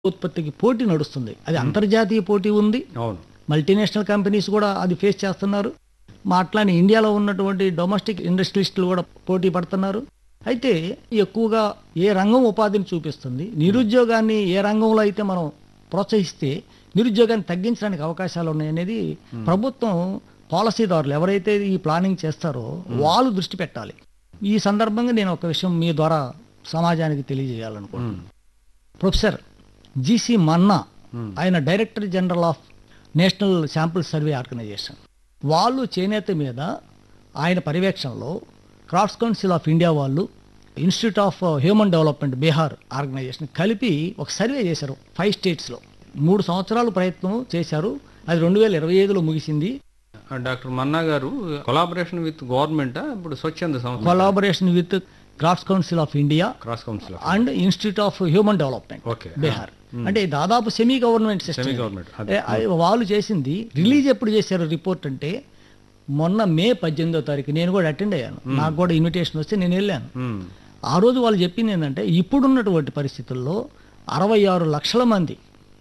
ఉత్పత్తికి పోటీ నడుస్తుంది అది అంతర్జాతీయ పోటీ ఉంది అవును మల్టీనేషనల్ కంపెనీస్ కూడా అది ఫేస్ చేస్తున్నారు మా అట్లానే ఇండియాలో ఉన్నటువంటి డొమెస్టిక్ ఇండస్ట్రియలిస్టులు కూడా పోటీ పడుతున్నారు అయితే ఎక్కువగా ఏ రంగం ఉపాధిని చూపిస్తుంది నిరుద్యోగాన్ని ఏ రంగంలో అయితే మనం ప్రోత్సహిస్తే నిరుద్యోగాన్ని తగ్గించడానికి అవకాశాలు ఉన్నాయనేది ప్రభుత్వం పాలసీదారులు ఎవరైతే ఈ ప్లానింగ్ చేస్తారో వాళ్ళు దృష్టి పెట్టాలి ఈ సందర్భంగా నేను ఒక విషయం మీ ద్వారా సమాజానికి తెలియజేయాలనుకుంటున్నాను ప్రొఫెసర్ జిసి మన్నా ఆయన director general of national sample survey organisation వాళ్ళు చేనేత మీద ఆయన పర్యవేక్షణలో క్రాఫ్ట్స్ కౌన్సిల్ ఆఫ్ ఇండియా వాళ్ళు institute of human development Bihar organisation కలిపి ఒక సర్వే చేశారు ఫైవ్ స్టేట్స్లో మూడు సంవత్సరాలు ప్రయత్నం చేశారు అది రెండు వేల ఇరవై ఐదులో ముగిసింది ఆ, డాక్టర్ మన్నా గారు కొలాబరేషన్ విత్ గవర్నమెంట్ ఇప్పుడు స్వచ్ఛంద సంస్థ collaboration with crafts council of India cross council and institute of human development okay Bihar అంటే దాదాపు semi government system semi government ఏ, అది వాళ్ళు చేసింది రిలీజ్ ఎప్పుడు చేశారు రిపోర్ట్ అంటే మొన్న మే పద్దెనిమిదో తారీఖు నేను కూడా అటెండ్ అయ్యాను నాకు కూడా ఇన్విటేషన్ వస్తే నేను వెళ్ళాను ఆ రోజు వాళ్ళు చెప్పింది ఏంటంటే ఇప్పుడున్నటువంటి పరిస్థితుల్లో అరవై ఆరు లక్షల మంది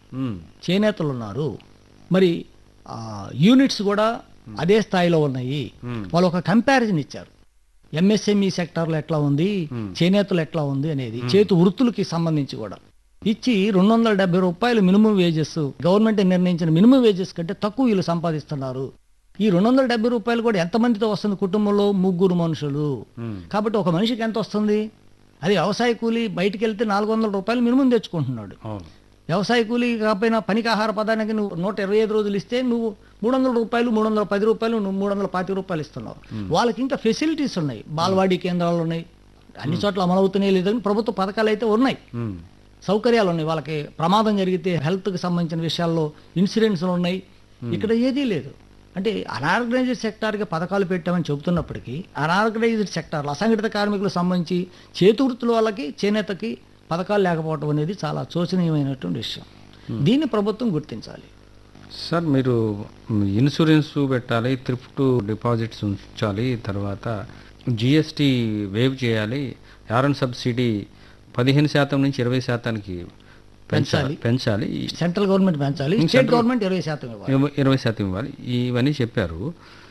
చేనేతలు ఉన్నారు మరి ఆ, యూనిట్స్ కూడా అదే స్థాయిలో ఉన్నాయి వాళ్ళు ఒక కంపారిజన్ ఇచ్చారు ఎంఎస్ఎంఈ సెక్టార్లో ఎట్లా ఉంది చేనేతలు ఎట్లా ఉంది అనేది చేతి వృత్తులకి సంబంధించి కూడా ఇచ్చి రెండు వందల డెబ్బై రూపాయలు మినిమం వేజెస్ గవర్నమెంట్ నిర్ణయించిన మినిమం వేజెస్ కంటే తక్కువ వీళ్ళు సంపాదిస్తున్నారు ఈ రెండు వందల డెబ్బై రూపాయలు కూడా ఎంతమందితో వస్తుంది కుటుంబంలో ముగ్గురు మనుషులు కాబట్టి ఒక మనిషికి ఎంత వస్తుంది అది వ్యవసాయ కూలి బయటికి వెళ్తే నాలుగు వందల రూపాయలు మినిమం తెచ్చుకుంటున్నాడు అవును వ్యవసాయ కూలీ కాకపోయినా పనికి ఆహార పదానికి నువ్వు నూట ఇరవై ఐదు రోజులు ఇస్తే నువ్వు మూడు వందల రూపాయలు మూడు వందల పది రూపాయలు నువ్వు మూడు వందల పాతి రూపాయలు ఇస్తున్నావు వాళ్ళకి ఇంకా ఫెసిలిటీస్ ఉన్నాయి బాలవాడి కేంద్రాలు ఉన్నాయి అన్ని చోట్ల అమలవుతున్నాయి లేదని ప్రభుత్వ పథకాలు అయితే ఉన్నాయి ఉమ్. సౌకర్యాలు ఉన్నాయి వాళ్ళకి ప్రమాదం జరిగితే హెల్త్కి సంబంధించిన విషయాల్లో ఇన్సూరెన్స్లు ఉన్నాయి ఇక్కడ ఏదీ లేదు అంటే అనార్గనైజ్డ్ సెక్టార్కి పథకాలు పెట్టామని చెబుతున్నప్పటికీ అనార్గనైజ్డ్ సెక్టార్లు అసంఘటిత కార్మికులకు సంబంధించి చేతి వృత్తుల వాళ్ళకి చేనేతకి పథకాలు లేకపోవడం అనేది చాలా శోచనీయమైనటువంటి విషయం దీన్ని ప్రభుత్వం గుర్తించాలి సార్ మీరు ఇన్సూరెన్స్ పెట్టాలి థ్రిఫ్ట్ డిపాజిట్స్ ఉంచాలి తర్వాత జిఎస్టీ వేవ్ చేయాలి యారన్ సబ్సిడీ పదిహేను శాతం నుంచి ఇరవై శాతానికి పెంచాలి పెంచాలి సెంట్రల్ గవర్నమెంట్ పెంచాలి స్టేట్ గవర్నమెంట్ ఇరవై శాతం ఇవ్వాలి ఇరవై- ఇరవై శాతం ఇవ్వాలి ఇవన్నీ చెప్పారు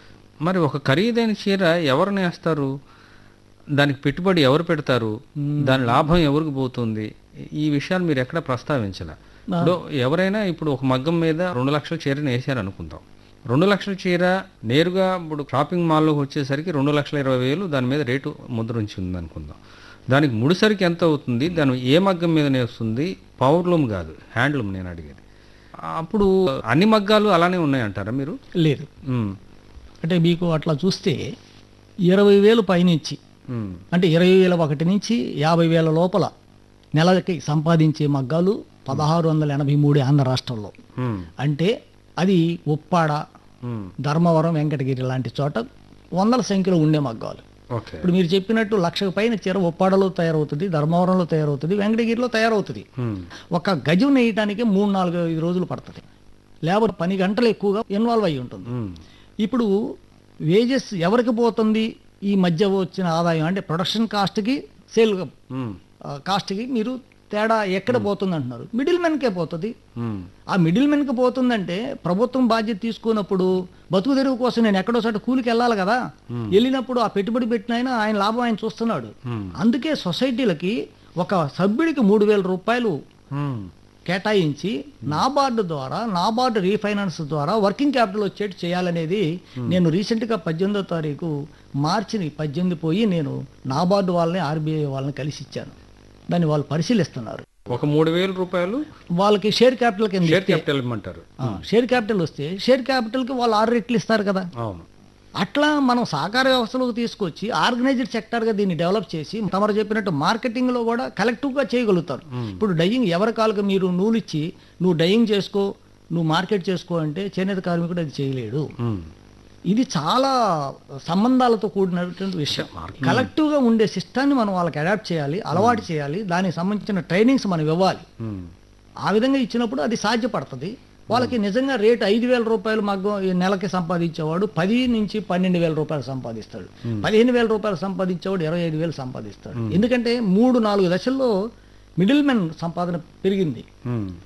మరి ఒక ఖరీదైన చీర ఎవరు నేస్తారు దానికి పెట్టుబడి ఎవరు పెడతారు దాని లాభం ఎవరికి పోతుంది ఈ విషయాలు మీరు ఎక్కడ ప్రస్తావించాల ఇప్పుడు ఎవరైనా ఇప్పుడు ఒక మగ్గం మీద రెండు లక్షల చీరని వేసారు అనుకుందాం రెండు లక్షల చీర నేరుగా ఇప్పుడు షాపింగ్ మాల్లోకి వచ్చేసరికి రెండు లక్షల ఇరవై వేలు దాని మీద రేటు ముద్రించి ఉంది అనుకుందాం దానికి ముడిసరికి ఎంత అవుతుంది దాని ఏ మగ్గం మీద నేస్తుంది పవర్లూమ్ కాదు హ్యాండ్లూమ్ నేను అడిగేది అప్పుడు అన్ని మగ్గాలు అలానే ఉన్నాయంటారా మీరు లేదు ఉమ్, అంటే మీకు అట్లా చూస్తే ఇరవై వేలు పైనుంచి ఉమ్, అంటే ఇరవై వేల ఒకటి నుంచి యాభై వేల లోపల నెలకి సంపాదించే మగ్గాలు పదహారు వందల ఎనభై మూడు ఆంధ్ర రాష్ట్రంలో ఉమ్, అంటే అది ఉప్పాడ ఉమ్, ధర్మవరం వెంకటగిరి లాంటి చోట వందల సంఖ్యలో ఉండే మగ్గాలు ఓకే ఇప్పుడు మీరు చెప్పినట్టు లక్షకు పైన చీర ఉప్పాడలో తయారవుతుంది ధర్మవరంలో తయారవుతుంది వెంకటగిరిలో తయారవుతుంది ఉమ్, ఒక గజం నేయటానికి మూడు నాలుగు ఐదు రోజులు పడుతుంది లేబర్ పని గంటలు ఎక్కువగా ఇన్వాల్వ్ అయి ఉంటుంది ఉమ్, ఇప్పుడు వేజెస్ ఎవరికి పోతుంది ఈ మధ్య వచ్చిన ఆదాయం అంటే ప్రొడక్షన్ కాస్ట్కి సేల్ ఉమ్, కాస్ట్కి మీరు తేడా ఎక్కడ పోతుంది అంటున్నారు మిడిల్ మెన్కే పోతుంది ఉమ్, ఆ మిడిల్ మెన్కి పోతుందంటే ప్రభుత్వం బాధ్యత తీసుకున్నప్పుడు బతుకు తెరువు కోసం నేను ఎక్కడో చోట కూలికి వెళ్ళాలి కదా వెళ్ళినప్పుడు ఆ పెట్టుబడి పెట్టిన ఆయన ఆయన లాభం ఆయన చూస్తున్నాడు Hmm. అందుకే సొసైటీలకి ఒక సభ్యుడికి మూడు వేల రూపాయలు ఉమ్, కేటాయించి నాబార్డు ద్వారా నాబార్డు రీఫైనాన్స్ ద్వారా వర్కింగ్ క్యాపిటల్ వచ్చేట్టు చేయాలనేది నేను రీసెంట్గా పద్దెనిమిదో తారీఖు మార్చిని పద్దెనిమిది పోయి నేను నాబార్డు వాళ్ళని ఆర్బీఐ వాళ్ళని కలిసి ఇచ్చాను దాన్ని వాళ్ళు పరిశీలిస్తున్నారు ఒక మూడు వేల రూపాయలు వాళ్ళకి షేర్ క్యాపిటల్ కింద షేర్ క్యాపిటల్ ఇమ్మంటారు ఆ, షేర్ క్యాపిటల్ వస్తే షేర్ క్యాపిటల్కి వాళ్ళు ఆరు రెట్లు ఇస్తారు కదా అవును అట్లా మనం సహకార వ్యవస్థలోకి తీసుకొచ్చి ఆర్గనైజ్డ్ సెక్టర్గా దీన్ని డెవలప్ చేసి తమరు చెప్పినట్టు మార్కెటింగ్లో కూడా కలెక్టివ్గా చేయగలుగుతారు ఇప్పుడు డయింగ్ ఎవరి కాళ్ళకి మీరు నూలు ఇచ్చి నువ్వు డయింగ్ చేసుకో నువ్వు మార్కెట్ చేసుకో అంటే చేనేత కార్మికుడు అది చేయలేడు ఉమ్, ఇది చాలా సంబంధాలతో కూడినటువంటి విషయం కలెక్టివ్గా ఉండే సిస్టాన్ని మనం వాళ్ళకి అడాప్ట్ చేయాలి అలవాటు చేయాలి దానికి సంబంధించిన ట్రైనింగ్స్ మనం ఇవ్వాలి ఉమ్, ఆ విధంగా ఇచ్చినప్పుడు అది సాధ్యపడుతుంది వాళ్ళకి నిజంగా రేటు ఐదు వేల రూపాయలు మగ్గం ఈ నెలకి సంపాదించేవాడు పది నుంచి పన్నెండు వేల రూపాయలు సంపాదిస్తాడు పదిహేను వేల రూపాయలు సంపాదించేవాడు ఇరవై ఐదు వేలు సంపాదిస్తాడు ఎందుకంటే మూడు నాలుగు దశల్లో మిడిల్ మెన్ సంపాదన పెరిగింది ఉమ్,